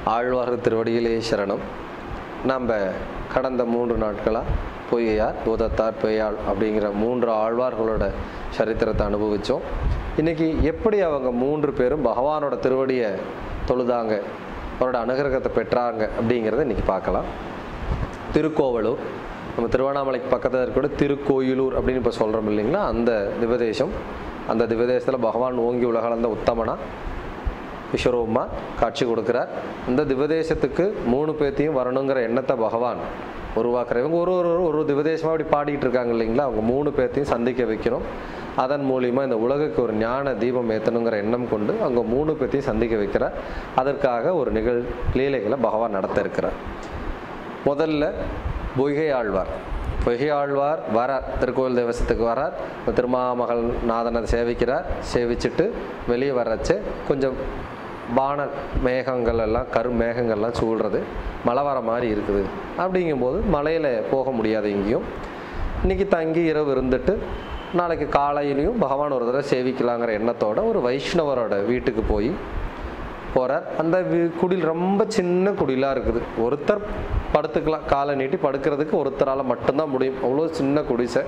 ஆழ்வார் திருவடியிலே சரணம் நம்ம கடந்த மூன்று நாட்களாக பொய்யார் பூதத்தார் பெய்யாள் அப்படிங்கிற மூன்று ஆழ்வார்களோட சரித்திரத்தை அனுபவித்தோம் இன்னைக்கு எப்படி அவங்க மூன்று பேரும் பகவானோட திருவடியை தொழுதாங்க அவரோட அனுகிரகத்தை பெற்றாங்க அப்படிங்கிறத இன்னைக்கு பார்க்கலாம் திருக்கோவலூர் நம்ம திருவண்ணாமலைக்கு பக்கத்தில் இருக்கிற திருக்கோயிலூர் அப்படின்னு இப்போ சொல்கிறோம் இல்லைங்களா அந்த திவதேசம் அந்த திவதேசத்தில் பகவான் ஓங்கி உலகளந்த உத்தமனா விஸ்வரூபமா காட்சி கொடுக்குறார் இந்த திவதேசத்துக்கு மூணு பேர்த்தையும் வரணுங்கிற எண்ணத்தை பகவான் உருவாக்குற இவங்க ஒரு ஒரு ஒரு திவதேசமாக அப்படி பாடிட்டு இருக்காங்க இல்லைங்களா அவங்க மூணு பேர்த்தையும் சந்திக்க வைக்கணும் அதன் மூலிமா இந்த உலகுக்கு ஒரு ஞான தீபம் ஏற்றணுங்கிற எண்ணம் கொண்டு அவங்க மூணு பேர்த்தையும் சந்திக்க வைக்கிறார் அதற்காக ஒரு நிகழ் லீலைகளை பகவான் நடத்த இருக்கிறார் முதல்ல பொய்கை ஆழ்வார் பொய்கை ஆழ்வார் வரார் திருக்கோயில் தேவசத்துக்கு வரார் திருமாமகள் நாதனை சேவிக்கிறார் சேவிச்சுட்டு வெளியே வர்றச்சு கொஞ்சம் வான மேகங்கள் எல்லாம் கரு மேகங்கள்லாம் சூழ்றது மழை வர மாதிரி இருக்குது அப்படிங்கும்போது மலையில் போக முடியாது எங்கேயும் இன்னைக்கு தங்கி இரவு இருந்துட்டு நாளைக்கு காலையிலையும் பகவான் ஒரு தடவை சேவிக்கலாங்கிற எண்ணத்தோட ஒரு வைஷ்ணவரோட வீட்டுக்கு போய் போகிறார் அந்த வி- குடில் ரொம்ப சின்ன குடிலாக இருக்குது ஒருத்தர் படுத்துக்கலாம் காலை நீட்டி படுக்கிறதுக்கு ஒருத்தரால் மட்டும்தான் முடியும் அவ்வளோ சின்ன குடிசை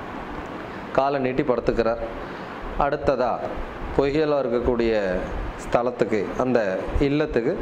காலை நீட்டி படுத்துக்கிறார் அடுத்ததா பொய்கையில் இருக்கக்கூடிய ஸ்தலத்துக்கு அந்த இல்லத்துக்கு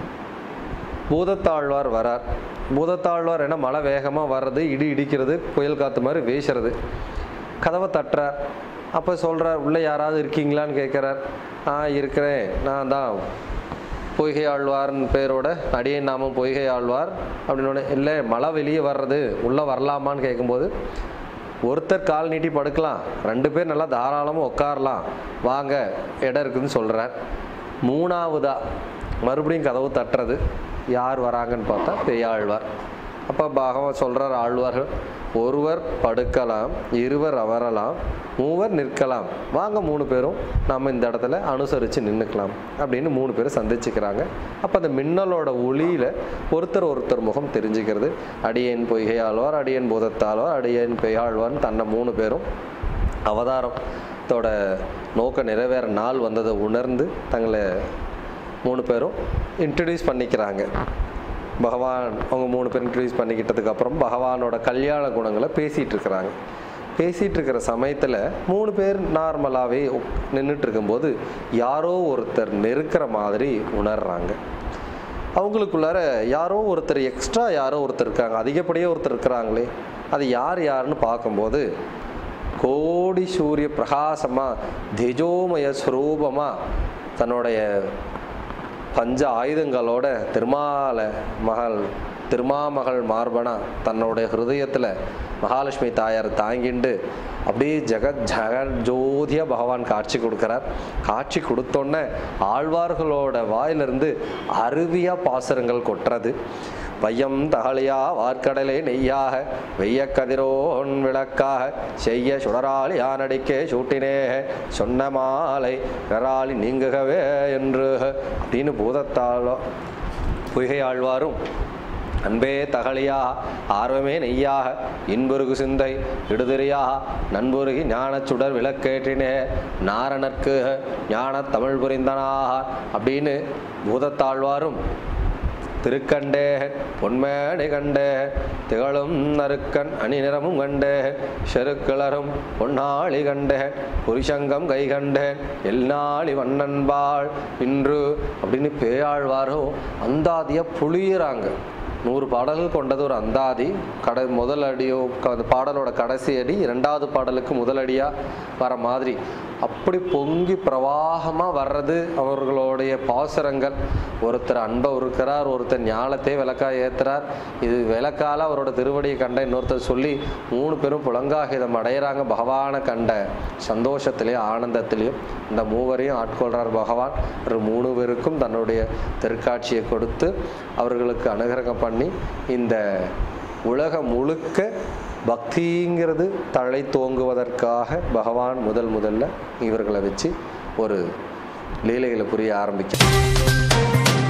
பூதத்தாழ்வார் வரார் பூதத்தாழ்வார் என்ன மழை வேகமாக வர்றது இடி இடிக்கிறது புயல் காற்று மாதிரி வீசுறது கதவை தட்டுறார் அப்போ சொல்கிறார் உள்ளே யாராவது இருக்கீங்களான்னு கேட்குறார் ஆ இருக்கிறேன் நான் தான் பொய்கை ஆழ்வார்னு பேரோட அடியேன் நாமம் பொய்கை ஆழ்வார் அப்படின்னு இல்லை மழை வெளியே வர்றது உள்ளே வரலாமான்னு கேட்கும்போது ஒருத்தர் கால் நீட்டி படுக்கலாம் ரெண்டு பேர் நல்லா தாராளமாக உட்காரலாம் வாங்க இடம் இருக்குதுன்னு சொல்கிறார் மூணாவதா மறுபடியும் கதவு தட்டுறது யார் வராங்கன்னு பார்த்தா பெரியாழ்வார் அப்போ பகவான் சொல்கிறார் ஆழ்வார்கள் ஒருவர் படுக்கலாம் இருவர் அமரலாம் மூவர் நிற்கலாம் வாங்க மூணு பேரும் நம்ம இந்த இடத்துல அனுசரித்து நின்றுக்கலாம் அப்படின்னு மூணு பேரும் சந்திச்சுக்கிறாங்க அப்போ அந்த மின்னலோட ஒளியில் ஒருத்தர் ஒருத்தர் முகம் தெரிஞ்சுக்கிறது அடியேன் பொய்கையாழ்வார் அடியேன் பூதத்தாழ்வார் அடியேன் பெய்யாழ்வார்னு தன்னை மூணு பேரும் அவதாரத்தோட நோக்க நிறைவேற நாள் வந்ததை உணர்ந்து தங்களை மூணு பேரும் இன்ட்ரடியூஸ் பண்ணிக்கிறாங்க பகவான் அவங்க மூணு பேர் இன்ட்ரடியூஸ் பண்ணிக்கிட்டதுக்கு அப்புறம் பகவானோட கல்யாண குணங்களை பேசிகிட்டு இருக்கிறாங்க பேசிகிட்டு இருக்கிற சமயத்தில் மூணு பேர் நார்மலாகவே நின்றுட்டு இருக்கும்போது யாரோ ஒருத்தர் நெருக்கிற மாதிரி உணர்றாங்க அவங்களுக்குள்ளார யாரோ ஒருத்தர் எக்ஸ்ட்ரா யாரோ ஒருத்தர் இருக்காங்க அதிகப்படியே ஒருத்தர் இருக்கிறாங்களே அது யார் யாருன்னு பார்க்கும்போது கோடி சூரிய பிரகாசமாக தேஜோமய ஸ்வரூபமாக தன்னுடைய பஞ்ச ஆயுதங்களோட திருமால மகள் திருமாமகள் மார்பனா தன்னுடைய ஹிருதயத்தில் மகாலட்சுமி தாயார் தாங்கிண்டு அப்படியே ஜெகத் ஜெகத் ஜோதியா பகவான் காட்சி கொடுக்குறார் காட்சி கொடுத்தோன்னே ஆழ்வார்களோட வாயிலிருந்து அருவியா பாசுரங்கள் கொட்டுறது வையம் தகழியா வார்க்கடலே நெய்யாக வெய்ய கதிரோன் விளக்காக செய்ய சுடராளி யானடிக்கே சூட்டினே சொன்ன மாலை கராளி நீங்குகவே என்று அப்படின்னு பூதத்தாளோ பொய்கை ஆழ்வாரும் அன்பே தகழியாக ஆர்வமே நெய்யாக இன்புருகு சிந்தை இடுதிரியாக நண்புருகி ஞானச் சுடர் விளக்கேற்றினே நாரணர்க்கு ஞான தமிழ் புரிந்தனாக அப்படின்னு பூதத்தாழ்வாரும் திருக்கண்டே பொன்மேடை கண்டே திகழும் நறுக்கன் அணிநிறமும் கண்டே செருக்கிளரும் பொன்னாளி கண்டே புரிசங்கம் கை கண்டேன் எல்நாளி வண்ணன்பாள் இன்று அப்படின்னு பேயாழ்வாரும் அந்தாதிய புளியுறாங்க நூறு பாடல்கள் கொண்டது ஒரு அந்தாதி கடை முதல் அடியோ க- அந்த பாடலோட கடைசி அடி இரண்டாவது பாடலுக்கு முதல் அடியா வர மாதிரி அப்படி பொங்கி பிரவாகமாக வர்றது அவர்களுடைய பாசுரங்கள் ஒருத்தர் அன்பை உருக்கிறார் ஒருத்தர் ஞானத்தை விளக்கா ஏத்துறார் இது விளக்கால அவரோட திருவடியை கண்ட இன்னொருத்தர் சொல்லி மூணு பேரும் புலங்காகிதம் அடையிறாங்க பகவானை கண்ட சந்தோஷத்திலையும் ஆனந்தத்திலையும் இந்த மூவரையும் ஆட்கொள்றார் பகவான் ஒரு மூணு பேருக்கும் தன்னுடைய திருக்காட்சியை கொடுத்து அவர்களுக்கு அனுகிரகம் பண்ணி இந்த உலகம் முழுக்க பக்திங்கிறது தழை தோங்குவதற்காக பகவான் முதல் முதல்ல இவர்களை வச்சு ஒரு லீலைகளை புரிய ஆரம்பிக்கிறார்